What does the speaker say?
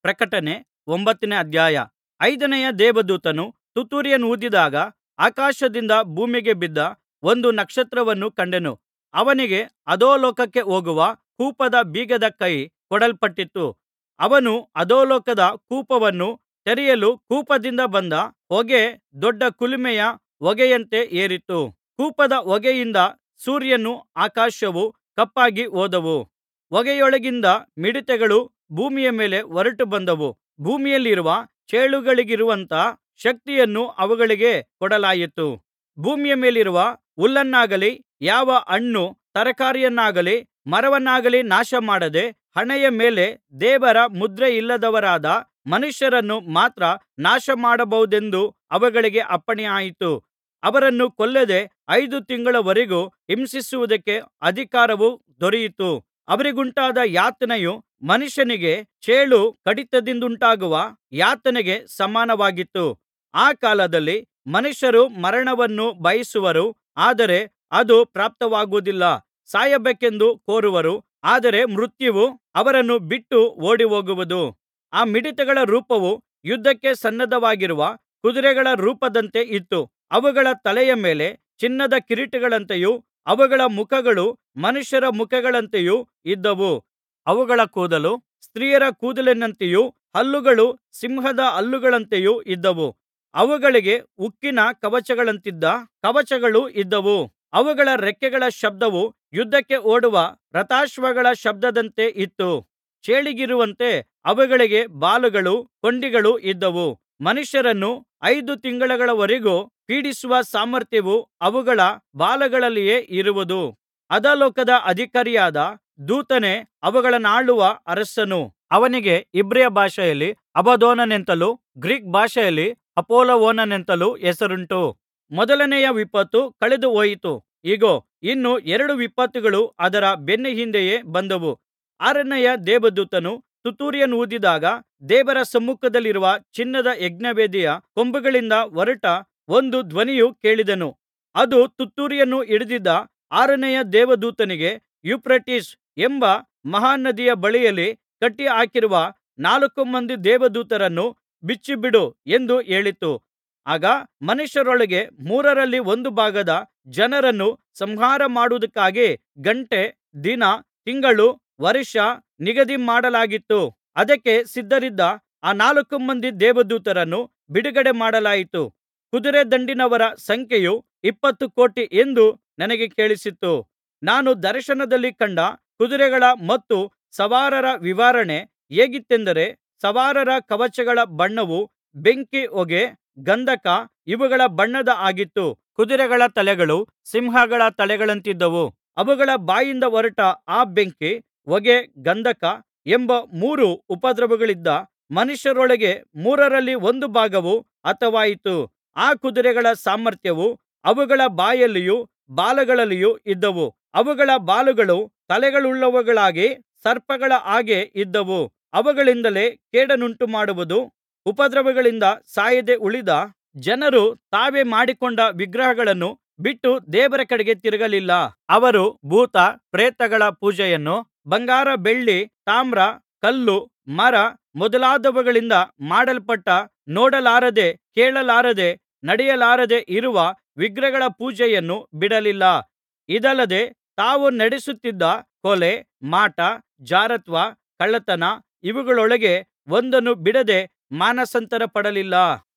ಪ್ರಕಟಣೆ ಒಂಬತ್ತನೇ ಅಧ್ಯಾಯ ಐದನೆಯ ದೇವದೂತನು ತುತ್ತೂರಿಯನ್ನೂದಿದಾಗ ಆಕಾಶದಿಂದ ಭೂಮಿಗೆ ಬಿದ್ದ ಒಂದು ನಕ್ಷತ್ರವನ್ನು ಕಂಡೆನು ಅವನಿಗೆ ಅಧೋಲೋಕಕ್ಕೆ ಹೋಗುವ ಕೂಪದ ಬೀಗದ ಕೈ ಕೊಡಲ್ಪಟ್ಟಿತು ಅವನು ಅಧೋಲೋಕದ ಕೂಪವನ್ನು ತೆರೆಯಲು ಕೂಪದಿಂದ ಬಂದ ಹೊಗೆ ದೊಡ್ಡ ಕುಲುಮೆಯ ಹೊಗೆಯಂತೆ ಏರಿತು ಕೂಪದ ಹೊಗೆಯಿಂದ ಸೂರ್ಯನೂ ಆಕಾಶವೂ ಕಪ್ಪಾಗಿ ಹೋದವು ಹೊಗೆಯೊಳಗಿಂದ ಮಿಡತೆಗಳು ಭೂಮಿಯ ಮೇಲೆ ಹೊರಟು ಬಂದವು ಭೂಮಿಯಲ್ಲಿರುವ ಚೇಳುಗಳಿಗಿರುವಂಥ ಶಕ್ತಿಯನ್ನು ಅವುಗಳಿಗೆ ಕೊಡಲಾಯಿತು ಭೂಮಿಯ ಮೇಲಿರುವ ಹುಲ್ಲನ್ನಾಗಲಿ ಯಾವ ಹಣ್ಣು ತರಕಾರಿಯನ್ನಾಗಲಿ ಮರವನ್ನಾಗಲಿ ನಾಶಮಾಡದೆ ಹಣೆಯ ಮೇಲೆ ದೇವರ ಮುದ್ರೆಯಿಲ್ಲದವರಾದ ಮನುಷ್ಯರನ್ನು ಮಾತ್ರ ನಾಶಮಾಡಬಹುದೆಂದು ಅವುಗಳಿಗೆ ಅಪ್ಪಣೆಯಾಯಿತು ಅವರನ್ನು ಕೊಲ್ಲದೆ ಐದು ತಿಂಗಳವರೆಗೂ ಹಿಂಸಿಸುವುದಕ್ಕೆ ಅಧಿಕಾರವು ದೊರೆಯಿತು ಅವರಿಗುಂಟಾದ ಯಾತನೆಯು ಮನುಷ್ಯನಿಗೆ ಚೇಳು ಕಡಿತದಿಂದುಂಟಾಗುವ ಯಾತನೆಗೆ ಸಮಾನವಾಗಿತ್ತು ಆ ಕಾಲದಲ್ಲಿ ಮನುಷ್ಯರು ಮರಣವನ್ನು ಬಯಸುವರು ಆದರೆ ಅದು ಪ್ರಾಪ್ತವಾಗುವುದಿಲ್ಲ ಸಾಯಬೇಕೆಂದು ಕೋರುವರು ಆದರೆ ಮೃತ್ಯುವು ಅವರನ್ನು ಬಿಟ್ಟು ಓಡಿಹೋಗುವುದು ಆ ಮಿಡತೆಗಳ ರೂಪವು ಯುದ್ಧಕ್ಕೆ ಸನ್ನದ್ಧವಾಗಿರುವ ಕುದುರೆಗಳ ರೂಪದಂತೆ ಇತ್ತು ಅವುಗಳ ತಲೆಯ ಮೇಲೆ ಚಿನ್ನದ ಕಿರೀಟಗಳಂತೆಯೂ ಅವುಗಳ ಮುಖಗಳು ಮನುಷ್ಯರ ಮುಖಗಳಂತೆಯೂ ಇದ್ದವು ಅವುಗಳ ಕೂದಲು ಸ್ತ್ರೀಯರ ಕೂದಲಿನಂತೆಯೂ ಹಲ್ಲುಗಳು ಸಿಂಹದ ಹಲ್ಲುಗಳಂತೆಯೂ ಇದ್ದವು ಅವುಗಳಿಗೆ ಉಕ್ಕಿನ ಕವಚಗಳಂತಿದ್ದ ಕವಚಗಳು ಇದ್ದವು ಅವುಗಳ ರೆಕ್ಕೆಗಳ ಶಬ್ದವು ಯುದ್ಧಕ್ಕೆ ಓಡುವ ರಥಾಶ್ವಗಳ ಶಬ್ದದಂತೆ ಇತ್ತು ಚೇಳಿಗಿರುವಂತೆ ಅವುಗಳಿಗೆ ಬಾಲಗಳೂ ಕೊಂಡಿಗಳೂ ಇದ್ದವು ಮನುಷ್ಯರನ್ನು ಐದು ತಿಂಗಳುಗಳವರೆಗೂ ಪೀಡಿಸುವ ಸಾಮರ್ಥ್ಯವು ಅವುಗಳ ಬಾಲಗಳಲ್ಲಿಯೇ ಇರುವುದು ಅಧೋಲೋಕದ ಅಧಿಕಾರಿಯಾದ ದೂತನೇ ಅವುಗಳನ್ನಾಳುವ ಅರಸನು ಅವನಿಗೆ ಇಬ್ರಿಯ ಭಾಷೆಯಲ್ಲಿ ಅಬದ್ದೋನನೆಂತಲೂ ಗ್ರೀಕ್ ಭಾಷೆಯಲ್ಲಿ ಅಪೊಲ್ಲುವೋನನೆಂತಲೂ ಹೆಸರುಂಟು ಮೊದಲನೆಯ ವಿಪತ್ತು ಕಳೆದು ಹೋಯಿತು ಇಗೋ ಇನ್ನು ಎರಡು ವಿಪತ್ತುಗಳು ಅದರ ಬೆನ್ನ ಹಿಂದೆಯೇ ಬಂದವು ಆರನೆಯ ದೇವದೂತನು ತುತ್ತೂರಿಯನ್ನೂದಿದಾಗ ದೇವರ ಸಮ್ಮುಖದಲ್ಲಿರುವ ಚಿನ್ನದ ಯಜ್ಞವೇದಿಯ ಕೊಂಬುಗಳಿಂದ ಹೊರಟ ಒಂದು ಧ್ವನಿಯು ಕೇಳಿದೆನು ಅದು ತುತ್ತೂರಿಯನ್ನು ಹಿಡಿದಿದ್ದ ಆರನೆಯ ದೇವದೂತನಿಗೆ ಯೂಫ್ರೆಟಿಸ್ ಎಂಬ ಮಹಾ ನದಿಯ ಬಳಿಯಲ್ಲಿ ಕಟ್ಟಿಹಾಕಿರುವ ನಾಲ್ಕು ಮಂದಿ ದೇವದೂತರನ್ನು ಬಿಚ್ಚಿಬಿಡು ಎಂದು ಹೇಳಿತು ಆಗ ಮನುಷ್ಯರೊಳಗೆ ಮೂರರಲ್ಲಿ ಒಂದು ಭಾಗದ ಜನರನ್ನು ಸಂಹಾರ ಮಾಡುವುದಕ್ಕಾಗಿ ಗಂಟೆ ದಿನ ತಿಂಗಳು ವರ್ಷ ನಿಗದಿಮಾಡಲಾಗಿತ್ತು ಅದಕ್ಕೆ ಸಿದ್ಧರಿದ್ದ ಆ ನಾಲ್ಕು ಮಂದಿ ದೇವದೂತರನ್ನು ಬಿಡುಗಡೆ ಮಾಡಲಾಯಿತು ಕುದುರೆ ದಂಡಿನವರ ಸಂಖ್ಯೆಯು ಇಪ್ಪತ್ತು ಕೋಟಿ ಎಂದು ನನಗೆ ಕೇಳಿಸಿತು ನಾನು ದರ್ಶನದಲ್ಲಿ ಕಂಡ ಕುದುರೆಗಳ ಮತ್ತು ಸವಾರರ ವಿವರಣೆ ಹೇಗಿತ್ತೆಂದರೆ ಸವಾರರ ಕವಚಗಳ ಬಣ್ಣವು ಬೆಂಕಿ ಹೊಗೆ ಗಂಧಕ ಇವುಗಳ ಬಣ್ಣದ ಹಾಗಿತ್ತು ಕುದುರೆಗಳ ತಲೆಗಳು ಸಿಂಹಗಳ ತಲೆಗಳಂತಿದ್ದವು ಅವುಗಳ ಬಾಯಿಂದ ಹೊರಟ ಆ ಬೆಂಕಿ ಹೊಗೆ ಗಂಧಕ ಎಂಬ ಮೂರು ಉಪದ್ರವಗಳಿಂದ ಮನುಷ್ಯರೊಳಗೆ ಮೂರರಲ್ಲಿ ಒಂದು ಭಾಗವು ಹತವಾಯಿತು ಆ ಕುದುರೆಗಳ ಸಾಮರ್ಥ್ಯವು ಅವುಗಳ ಬಾಯಲ್ಲಿಯೂ ಬಾಲಗಳಲ್ಲಿಯೂ ಇದ್ದವು ಅವುಗಳ ಬಾಲಗಳು ತಲೆಗಳುಳ್ಳವುಗಳಾಗಿ ಸರ್ಪಗಳ ಹಾಗೆ ಇದ್ದವು ಅವುಗಳಿಂದಲೇ ಕೇಡನ್ನುಂಟುಮಾಡುವುದು ಉಪದ್ರವಗಳಿಂದ ಸಾಯದೆ ಉಳಿದ ಜನರು ತಾವೇ ಮಾಡಿಕೊಂಡ ವಿಗ್ರಹಗಳನ್ನು ಬಿಟ್ಟು ದೇವರ ಕಡೆಗೆ ತಿರುಗಲಿಲ್ಲ ಅವರು ಭೂತ ಪ್ರೇತಗಳ ಪೂಜೆಯನ್ನು ಬಂಗಾರ ಬೆಳ್ಳಿ ತಾಮ್ರ ಕಲ್ಲು ಮರ ಮೊದಲಾದವುಗಳಿಂದ ಮಾಡಲ್ಪಟ್ಟ ನೋಡಲಾರದೆ ಕೇಳಲಾರದೆ ನಡೆಯಲಾರದೆ ಇರುವ ವಿಗ್ರಹಗಳ ಪೂಜೆಯನ್ನು ಬಿಡಲಿಲ್ಲ ಇದಲ್ಲದೆ ತಾವು ನಡೆಸುತ್ತಿದ್ದ ಕೊಲೆ ಮಾಟ ಜಾರತ್ವ ಕಳ್ಳತನ ಇವುಗಳೊಳಗೆ ಒಂದನ್ನೂ ಬಿಡದೆ ಮಾನಸಾಂತರಪಡಲಿಲ್ಲ